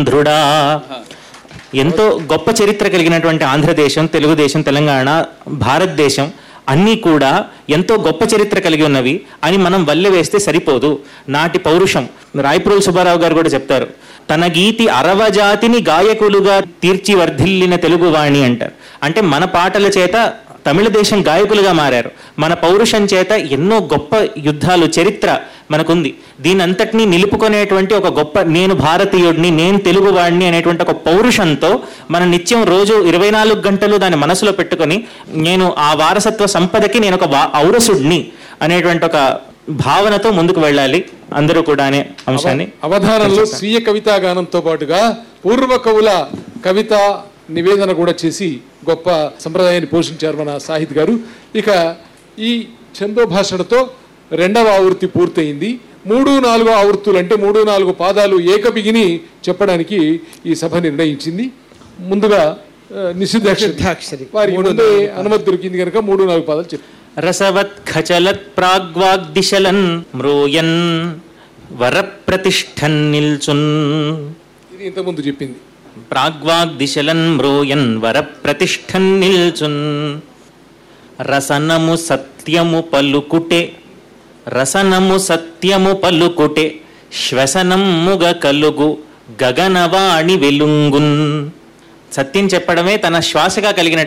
ఆంధ్రుడా ఎంతో గొప్ప చరిత్ర కలిగినటువంటి ఆంధ్రదేశం తెలుగుదేశం తెలంగాణ భారతదేశం అన్నీ కూడా ఎంతో గొప్ప చరిత్ర కలిగి ఉన్నవి అని మనం వల్లె వేస్తే సరిపోదు నాటి పౌరుషం రాయప్రోలు సుబ్బారావు గారు కూడా చెప్తారు తన గీతి అరవజాతిని గాయకులుగా తీర్చి వర్ధిల్లిన తెలుగువాణి అంటారు అంటే మన పాటల చేత తమిళ దేశం గాయకులుగా మారారు మన పౌరుషం చేత ఎన్నో గొప్ప యుద్ధాలు చరిత్ర మనకుంది దీని అంతటినీ నిలుపుకునేటువంటి ఒక గొప్ప నేను భారతీయుడిని నేను తెలుగువాడిని అనేటువంటి ఒక పౌరుషంతో మన నిత్యం రోజు ఇరవై నాలుగు గంటలు దాన్ని మనసులో పెట్టుకొని నేను ఆ వారసత్వ సంపదకి నేను ఒక వా- ఔరసుడిని అనేటువంటి ఒక భావనతో ముందుకు వెళ్ళాలి అందరూ కూడా అనే అంశాన్ని అవధానంలో స్వీయ కవితా గానంతో పాటుగా పూర్వ కవుల కవిత నివేదన కూడా చేసి గొప్ప సంప్రదాయాన్ని పోషించారు మన సాహిత్ గారు ఇక ఈ చందో భాషణతో రెండవ ఆవృత్తి పూర్తయింది మూడు నాలుగు ఆవృత్తులు అంటే మూడు నాలుగు పాదాలు ఏకబిగిని చెప్పడానికి ఈ సభ నిర్ణయించింది ముందుగా ఆ, నిషిద్ధాక్షరి నిషిద్ధాక్షరి. వారికి ముందే అనుమతి దొరికింది కనుక మూడు నాలుగు పాదాలు చెప్పు రసవత్ ఖచలత్ ప్రాగ్వాగ్దిశలన్ మ్రోయన్ వరప్రతిష్ఠన్ నిల్చున్ ఇది ఇంతకుముందు చెప్పింది ప్రాగ్వాగ్దిశలన్ మ్రోయన్ వరప్రతిష్ఠన్ నిల్చున్ రసనము సత్యము పలుకుటే రసనము సత్యము పలుకుటే శ్వసనముగ కలుగు గగనవాణి వెలుంగున్ సత్యం చెప్పడమే తన శ్వాసగా కలిగిన